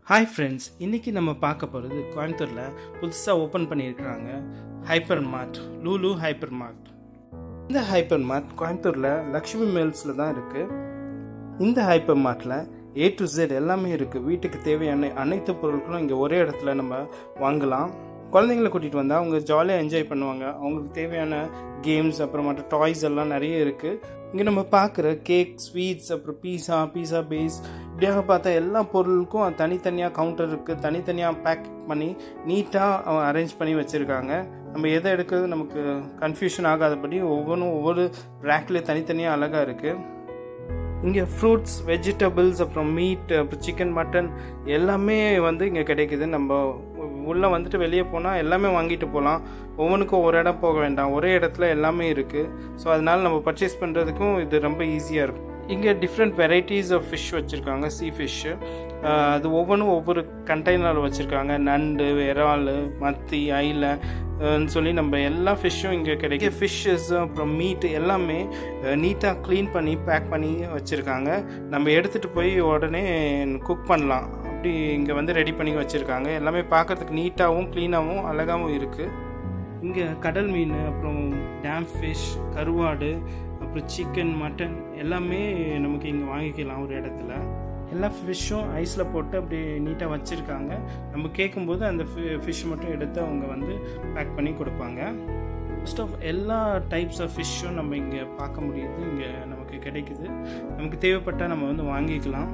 hi friends இன்றைக்கி நம்ம பார்க்க போகிறது கோயம்புத்தூரில் புதுசாக ஓப்பன் பண்ணியிருக்கிறாங்க hyper mart Lulu hyper mart இந்த ஹைப்பர் மார்ட் கோயம்புத்தூரில் லக்ஷ்மி மில்ஸில் தான் இருக்குது இந்த ஹைப்பர் மார்ட்டில் ஏ டு Z எல்லாமே இருக்குது வீட்டுக்கு தேவையான அனைத்து பொருட்களும் இங்கே ஒரே இடத்துல நம்ம வாங்கலாம் குழந்தைங்கள கூட்டிகிட்டு வந்தால் அவங்க ஜாலியாக என்ஜாய் பண்ணுவாங்க அவங்களுக்கு தேவையான கேம்ஸ் அப்புறமாட்ட டாய்ஸ் எல்லாம் நிறைய இருக்குது இங்கே நம்ம பார்க்குற கேக் ஸ்வீட்ஸ் அப்புறம் பீஸா பீஸா பேஸ் இப்படியாக பார்த்தா எல்லா பொருளுக்கும் தனித்தனியாக கவுண்டர் இருக்குது தனித்தனியாக பேக் பண்ணி நீட்டாக அரேஞ்ச் பண்ணி வச்சுருக்காங்க நம்ம எதை எடுக்கிறது நமக்கு கன்ஃபியூஷன் ஆகாதபடி ஒவ்வொன்றும் ஒவ்வொரு ரேக்லேயே தனித்தனியாக அழகாக இருக்குது இங்கே ஃப்ரூட்ஸ் வெஜிடபிள்ஸ் அப்புறம் மீட் அப்புறம் சிக்கன் மட்டன் எல்லாமே வந்து இங்கே கிடைக்குது நம்ம உள்ளே வந்துட்டு வெளியே போனால் எல்லாமே வாங்கிட்டு போகலாம் ஒவ்வொன்றுக்கும் ஒரு இடம் போக வேண்டாம் ஒரே இடத்துல எல்லாமே இருக்குது ஸோ அதனால் நம்ம பர்ச்சேஸ் பண்ணுறதுக்கும் இது ரொம்ப ஈஸியாக இருக்கும் இங்கே டிஃப்ரெண்ட் வெரைட்டிஸ் ஆஃப் ஃபிஷ் வச்சுருக்காங்க சீ ஃபிஷ்ஷு அது ஒவ்வொன்றும் ஒவ்வொரு கண்டெய்னரில் வச்சுருக்காங்க நண்டு இறால் மத்தி ஐல சொல்லி நம்ம எல்லா ஃபிஷ்ஷும் இங்கே கிடைக்கும் ஃபிஷ்ஷஸ் அப்புறம் மீட் எல்லாமே நீட்டாக க்ளீன் பண்ணி பேக் பண்ணி வச்சுருக்காங்க நம்ம எடுத்துகிட்டு போய் உடனே குக் பண்ணலாம் அப்படி இங்கே வந்து ரெடி பண்ணி வச்சுருக்காங்க எல்லாமே பார்க்குறதுக்கு நீட்டாகவும் க்ளீனாகவும் அழகாகவும் இருக்குது இங்கே கடல் மீன் அப்புறம் டேம் ஃபிஷ் கருவாடு அப்புறம் சிக்கன் மட்டன் எல்லாமே நமக்கு இங்கே வாங்கிக்கலாம் ஒரு இடத்துல எல்லா ஃபிஷ்ஷும் ஐஸில் போட்டு அப்படி நீட்டாக வச்சுருக்காங்க நம்ம கேட்கும்போது அந்த ஃபிஷ் மட்டும் எடுத்து அவங்க வந்து பேக் பண்ணி கொடுப்பாங்க மோஸ்ட் ஆஃப் எல்லா டைப்ஸ் ஆஃப் ஃபிஷ்ஷும் நம்ம இங்கே பார்க்க முடியுது இங்கே நமக்கு கிடைக்குது நமக்கு தேவைப்பட்டால் நம்ம வந்து வாங்கிக்கலாம்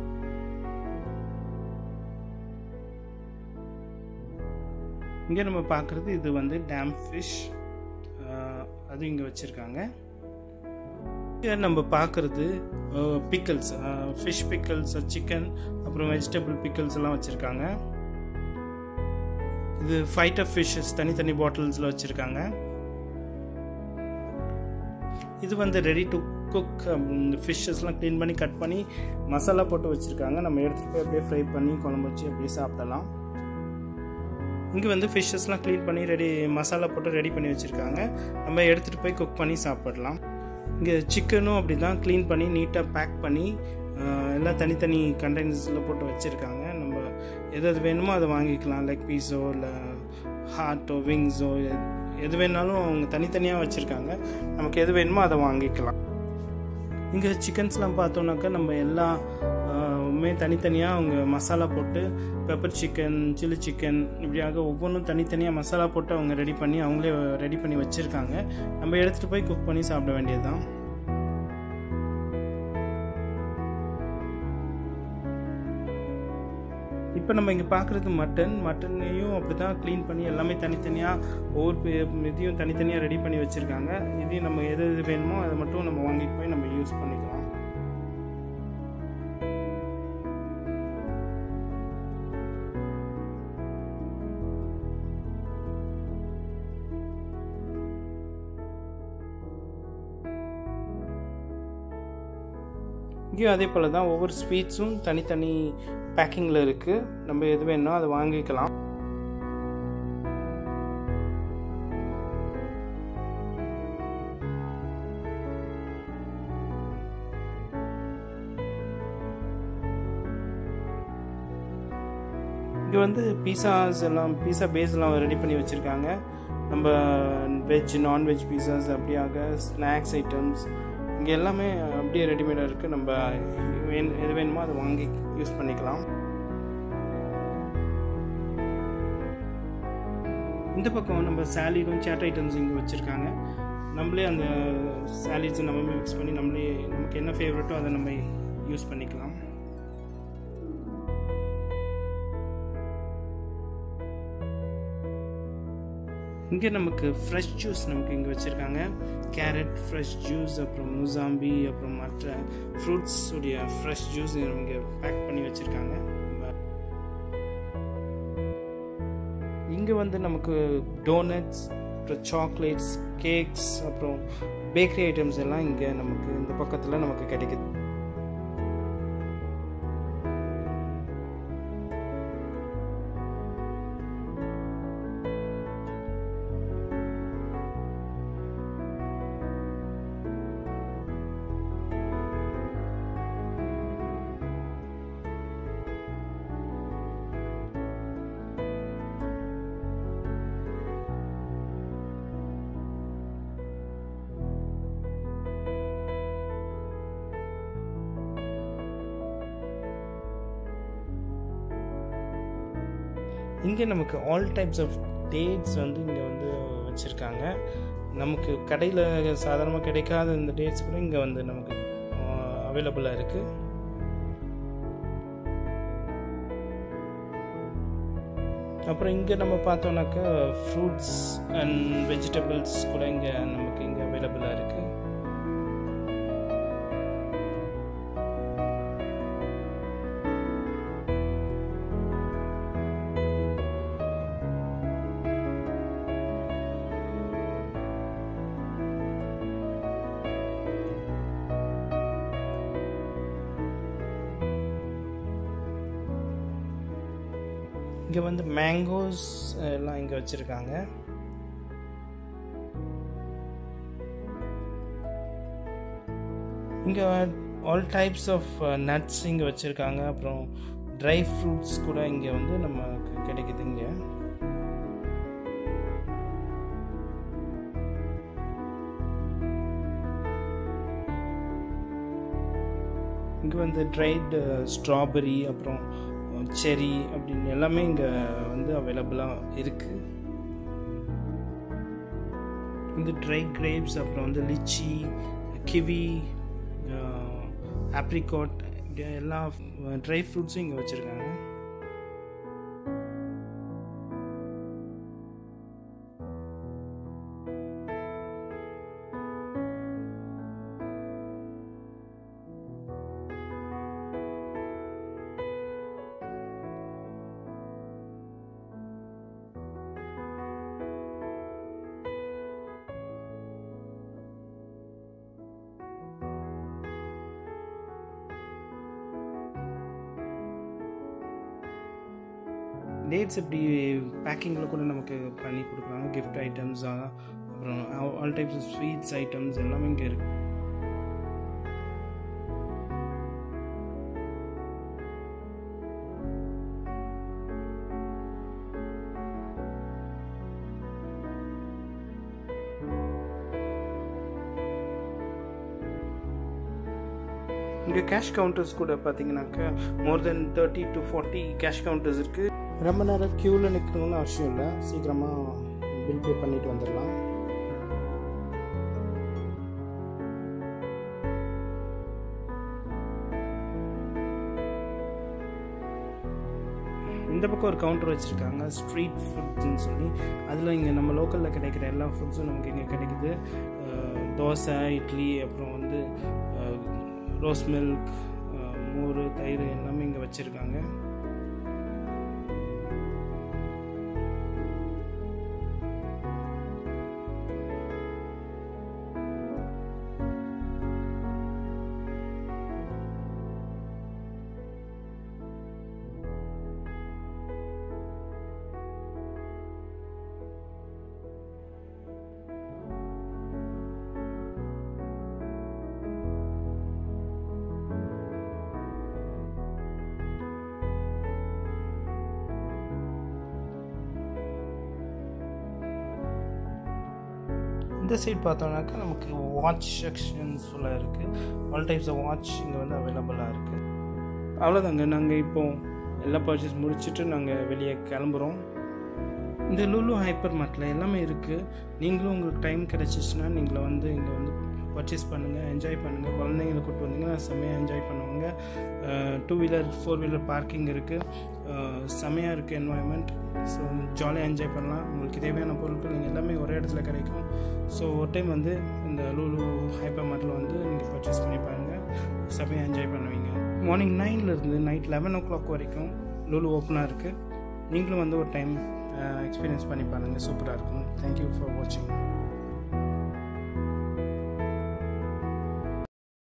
இங்கே நம்ம பார்க்குறது இது வந்து டேம் ஃபிஷ் அது இங்கே வச்சுருக்காங்க இங்கே நம்ம பார்க்குறது பிக்கிள்ஸ் ஃபிஷ் பிக்கிள்ஸ் சிக்கன் அப்புறம் வெஜிடபிள் பிக்கிள்ஸ் எல்லாம் வச்சுருக்காங்க இது ஃபைட் ஆஃப் ஃபிஷ்ஷஸ் தனித்தனி பாட்டில்ஸில் வச்சுருக்காங்க இது வந்து ரெடி டு குக் இந்த ஃபிஷ்ஷஸ்லாம் க்ளீன் பண்ணி கட் பண்ணி மசாலா போட்டு வச்சுருக்காங்க நம்ம எடுத்துகிட்டு போய் அப்படியே ஃப்ரை பண்ணி குழம்பு வச்சு அப்படியே சாப்பிடலாம் இங்கே வந்து ஃபிஷ்ஷஸ்லாம் க்ளீன் பண்ணி ரெடி மசாலா போட்டு ரெடி பண்ணி வச்சுருக்காங்க நம்ம எடுத்துகிட்டு போய் குக் பண்ணி சாப்பிடலாம் இங்கே சிக்கனும் அப்படி தான் க்ளீன் பண்ணி நீட்டாக பேக் பண்ணி எல்லாம் தனித்தனி கண்டெய்னர்ஸில் போட்டு வச்சுருக்காங்க நம்ம எது எது வேணுமோ அதை வாங்கிக்கலாம் லைக் பீஸோ இல்லை ஹார்ட்டோ விங்ஸோ எது வேணாலும் அவங்க தனித்தனியாக வச்சுருக்காங்க நமக்கு எது வேணுமோ அதை வாங்கிக்கலாம் இங்கே சிக்கன்ஸ்லாம் பார்த்தோன்னாக்கா நம்ம எல்லா மே தனித்தனியாக அவங்க மசாலா போட்டு பெப்பர் சிக்கன் சில்லி சிக்கன் இப்படியாக ஒவ்வொன்றும் தனித்தனியாக மசாலா போட்டு அவங்க ரெடி பண்ணி அவங்களே ரெடி பண்ணி வச்சுருக்காங்க நம்ம எடுத்துகிட்டு போய் குக் பண்ணி சாப்பிட வேண்டியது தான் இப்போ நம்ம இங்கே பார்க்குறது மட்டன் மட்டனையும் அப்படி தான் க்ளீன் பண்ணி எல்லாமே தனித்தனியாக ஒவ்வொரு இதையும் தனித்தனியாக ரெடி பண்ணி வச்சுருக்காங்க இதையும் நம்ம எது எது வேணுமோ அதை மட்டும் நம்ம வாங்கிட்டு போய் நம்ம யூஸ் பண்ணிக்கலாம் இங்கேயும் அதே போல் தான் ஒவ்வொரு ஸ்வீட்ஸும் தனித்தனி பேக்கிங்கில் இருக்குது நம்ம எது வேணுமோ அதை வாங்கிக்கலாம் இங்கே வந்து பீஸாஸ் எல்லாம் பீஸா பேஸ்லாம் ரெடி பண்ணி வச்சுருக்காங்க நம்ம வெஜ் நான்வெஜ் பீஸாஸ் அப்படியாக ஸ்நாக்ஸ் ஐட்டம்ஸ் இங்கே எல்லாமே அப்படியே ரெடிமேடாக இருக்குது நம்ம எது வேணுமோ அதை வாங்கி யூஸ் பண்ணிக்கலாம் இந்த பக்கம் நம்ம சாலீடும் சேட் ஐட்டம்ஸ் இங்கே வச்சுருக்காங்க நம்மளே அந்த சாலீட்ஸை நம்ம மிக்ஸ் பண்ணி நம்மளே நமக்கு என்ன ஃபேவரட்டோ அதை நம்ம யூஸ் பண்ணிக்கலாம் இங்கே நமக்கு ஃப்ரெஷ் ஜூஸ் நமக்கு இங்கே வச்சுருக்காங்க கேரட் ஃப்ரெஷ் ஜூஸ் அப்புறம் முசாம்பி அப்புறம் மற்ற ஃப்ரூட்ஸ் உடைய ஃப்ரெஷ் ஜூஸ் இங்கே பேக் பண்ணி வச்சுருக்காங்க இங்கே வந்து நமக்கு டோனட்ஸ் அப்புறம் சாக்லேட்ஸ் கேக்ஸ் அப்புறம் பேக்கரி ஐட்டம்ஸ் எல்லாம் இங்கே நமக்கு இந்த பக்கத்தில் நமக்கு கிடைக்குது இங்கே நமக்கு ஆல் டைப்ஸ் ஆஃப் டேட்ஸ் வந்து இங்கே வந்து வச்சுருக்காங்க நமக்கு கடையில் சாதாரணமாக கிடைக்காத இந்த டேட்ஸ் கூட இங்கே வந்து நமக்கு அவைலபிளாக இருக்குது அப்புறம் இங்கே நம்ம பார்த்தோன்னாக்கா ஃப்ரூட்ஸ் அண்ட் வெஜிடபிள்ஸ் கூட இங்கே நமக்கு இங்கே அவைலபிளாக இருக்குது இங்கே வந்து மேங்கோஸ் எல்லாம் இங்கே வச்சுருக்காங்க இங்கே ஆல் டைப்ஸ் ஆஃப் நட்ஸ் இங்கே வச்சுருக்காங்க அப்புறம் ட்ரை ஃப்ரூட்ஸ் கூட இங்கே வந்து நமக்கு கிடைக்குது இங்கே இங்கே வந்து ட்ரைடு ஸ்ட்ராபெரி அப்புறம் செரி அப்படின்னு எல்லாமே இங்கே வந்து அவைலபிளாக இருக்குது இந்த ட்ரை கிரேப்ஸ் அப்புறம் வந்து லிச்சி கிவி ஆப்ரிகாட் இப்படி எல்லா ட்ரை ஃப்ரூட்ஸும் இங்கே வச்சுருக்காங்க டேட்ஸ் எப்படி பேக்கிங்கில் கூட நமக்கு பண்ணி கொடுக்குறாங்க கிஃப்ட் ஐட்டம்ஸ் அப்புறம் all types of sweets items எல்லாமே இங்கே இருக்கு இங்கே கேஷ் கவுண்டர்ஸ் கூட பார்த்தீங்கன்னாக்கா more then thirty to forty cash counters இருக்குது ரொம்ப நேரம் க்யூவில் நிற்கணும்னு அவசியம் இல்லை சீக்கிரமாக பில் பே பண்ணிட்டு வந்துடலாம் இந்த பக்கம் ஒரு கவுண்டர் வச்சுருக்காங்க ஸ்ட்ரீட் ஃபுட்ஸ்னு சொல்லி அதில் இங்கே நம்ம லோக்கலில் கிடைக்கிற எல்லா ஃபுட்ஸும் நமக்கு இங்கே கிடைக்குது தோசை இட்லி அப்புறம் வந்து ரோஸ் மில்க் மோர் தயிர் எல்லாமே இங்கே வச்சுருக்காங்க இந்த சைட் பார்த்தோம்னாக்கா நமக்கு வாட்ச் செக்ஷன்ஸ் ஃபுல்லாக இருக்குது ஆல் டைப்ஸ் ஆஃப் வாட்ச் இங்கே வந்து அவைலபிளாக இருக்குது அவ்வளோதாங்க நாங்கள் இப்போ எல்லா பர்ச்சேஸ் முடிச்சுட்டு நாங்கள் வெளியே கிளம்புறோம் இந்த லுலு ஹைப்பர் மார்ட்டில் எல்லாமே இருக்குது நீங்களும் உங்களுக்கு டைம் கிடச்சிச்சின்னா நீங்கள வந்து இங்கே வந்து பர்ச்சேஸ் பண்ணுங்கள் என்ஜாய் பண்ணுங்கள் குழந்தைங்களை கூப்பிட்டு வந்தீங்கன்னா செம்மையாக என்ஜாய் பண்ணுவாங்க two wheeler four wheeler parking இருக்குது செம்மையாக இருக்குது என்வாயன்மெண்ட் ஸோ ஜாலியாக என்ஜாய் பண்ணலாம் உங்களுக்கு தேவையான பொருட்கள் நீங்கள் எல்லாமே ஒரே இடத்துல கிடைக்கும் ஸோ ஒரு டைம் வந்து இந்த லூலு ஹைப்பர் மார்ட்டில் வந்து நீங்கள் பர்ச்சேஸ் பண்ணி பாருங்கள் செம்மையாக என்ஜாய் பண்ணுவீங்க மார்னிங் நைன்லேருந்து நைட் லெவன் ஓ கிளாக் வரைக்கும் லூலு ஓப்பனாக இருக்குது நீங்களும் வந்து ஒரு டைம் எக்ஸ்பீரியன்ஸ் பண்ணி பாருங்கள் சூப்பராக இருக்கும் தேங்க்யூ ஃபார் வாட்சிங்